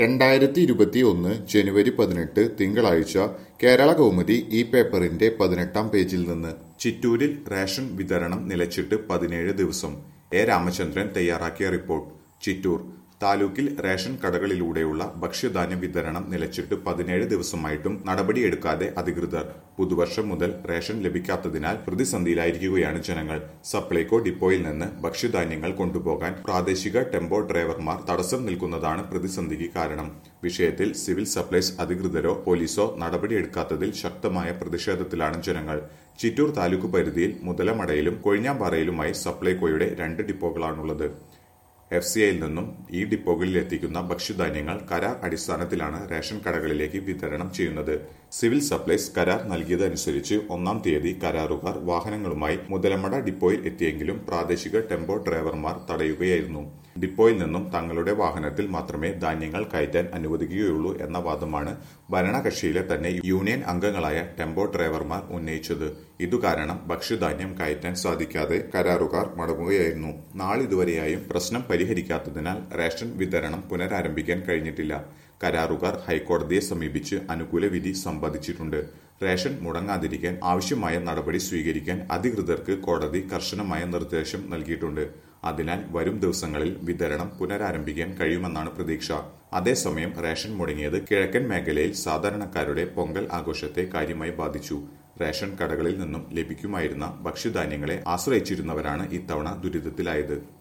രണ്ടായിരത്തി ഇരുപത്തി ഒന്ന് ജനുവരി പതിനെട്ട് തിങ്കളാഴ്ച കേരള കൗമുദി ഈ പേപ്പറിന്റെ പതിനെട്ടാം പേജിൽ നിന്ന് ചിറ്റൂരിൽ റേഷൻ വിതരണം നിലച്ചിട്ട് പതിനേഴ് ദിവസം എ രാമചന്ദ്രൻ തയ്യാറാക്കിയ റിപ്പോർട്ട് ചിറ്റൂർ താലൂക്കിൽ റേഷൻ കടകളിലൂടെയുള്ള ഭക്ഷ്യധാന്യ വിതരണം നിലച്ചിട്ട് പതിനേഴ് ദിവസമായിട്ടും നടപടിയെടുക്കാതെ അധികൃതർ പുതുവർഷം മുതൽ റേഷൻ ലഭിക്കാത്തതിനാൽ പ്രതിസന്ധിയിലായിരിക്കുകയാണ് ജനങ്ങൾ സപ്ലൈകോ ഡിപ്പോയിൽ നിന്ന് ഭക്ഷ്യധാന്യങ്ങൾ കൊണ്ടുപോകാൻ പ്രാദേശിക ടെമ്പോ ഡ്രൈവർമാർ തടസ്സം നിൽക്കുന്നതാണ് പ്രതിസന്ധിക്ക് കാരണം വിഷയത്തിൽ സിവിൽ സപ്ലൈസ് അധികൃതരോ പോലീസോ നടപടിയെടുക്കാത്തതിൽ ശക്തമായ പ്രതിഷേധത്തിലാണ് ജനങ്ങൾ ചിറ്റൂർ താലൂക്ക് പരിധിയിൽ മുതലമടയിലും കൊഴിഞ്ഞാമ്പാറയിലുമായി സപ്ലൈകോയുടെ രണ്ട് ഡിപ്പോകളാണുള്ളത് എഫ് സി ഐയിൽ നിന്നും ഈ ഡിപ്പോകളിൽ എത്തിക്കുന്ന ഭക്ഷ്യധാന്യങ്ങൾ കരാർ അടിസ്ഥാനത്തിലാണ് റേഷൻ കടകളിലേക്ക് വിതരണം ചെയ്യുന്നത് സിവിൽ സപ്ലൈസ് കരാർ നൽകിയതനുസരിച്ച് ഒന്നാം തീയതി കരാറുകാർ വാഹനങ്ങളുമായി മുതലമട ഡിപ്പോയിൽ എത്തിയെങ്കിലും പ്രാദേശിക ടെമ്പോ ഡ്രൈവർമാർ തടയുകയായിരുന്നു ഡിപ്പോയിൽ നിന്നും തങ്ങളുടെ വാഹനത്തിൽ മാത്രമേ ധാന്യങ്ങൾ കയറ്റാൻ അനുവദിക്കുകയുള്ളൂ എന്ന വാദമാണ് ഭരണകക്ഷിയിലെ തന്നെ യൂണിയൻ അംഗങ്ങളായ ടെമ്പോ ഡ്രൈവർമാർ ഉന്നയിച്ചത് ഇതുകാരണം ഭക്ഷ്യധാന്യം കയറ്റാൻ സാധിക്കാതെ കരാറുകാർ മടങ്ങുകയായിരുന്നു നാളിതുവരെയായും പ്രശ്നം പരിഹരിക്കാത്തതിനാൽ റേഷൻ വിതരണം പുനരാരംഭിക്കാൻ കഴിഞ്ഞിട്ടില്ല കരാറുകാർ ഹൈക്കോടതിയെ സമീപിച്ച് അനുകൂല വിധി സമ്പാദിച്ചിട്ടുണ്ട് റേഷൻ മുടങ്ങാതിരിക്കാൻ ആവശ്യമായ നടപടി സ്വീകരിക്കാൻ അധികൃതർക്ക് കോടതി കർശനമായ നിർദ്ദേശം നൽകിയിട്ടുണ്ട് അതിനാൽ വരും ദിവസങ്ങളിൽ വിതരണം പുനരാരംഭിക്കാൻ കഴിയുമെന്നാണ് പ്രതീക്ഷ അതേസമയം റേഷൻ മുടങ്ങിയത് കിഴക്കൻ മേഖലയിൽ സാധാരണക്കാരുടെ പൊങ്കൽ ആഘോഷത്തെ കാര്യമായി ബാധിച്ചു റേഷൻ കടകളിൽ നിന്നും ലഭിക്കുമായിരുന്ന ഭക്ഷ്യധാന്യങ്ങളെ ആശ്രയിച്ചിരുന്നവരാണ് ഇത്തവണ ദുരിതത്തിലായത്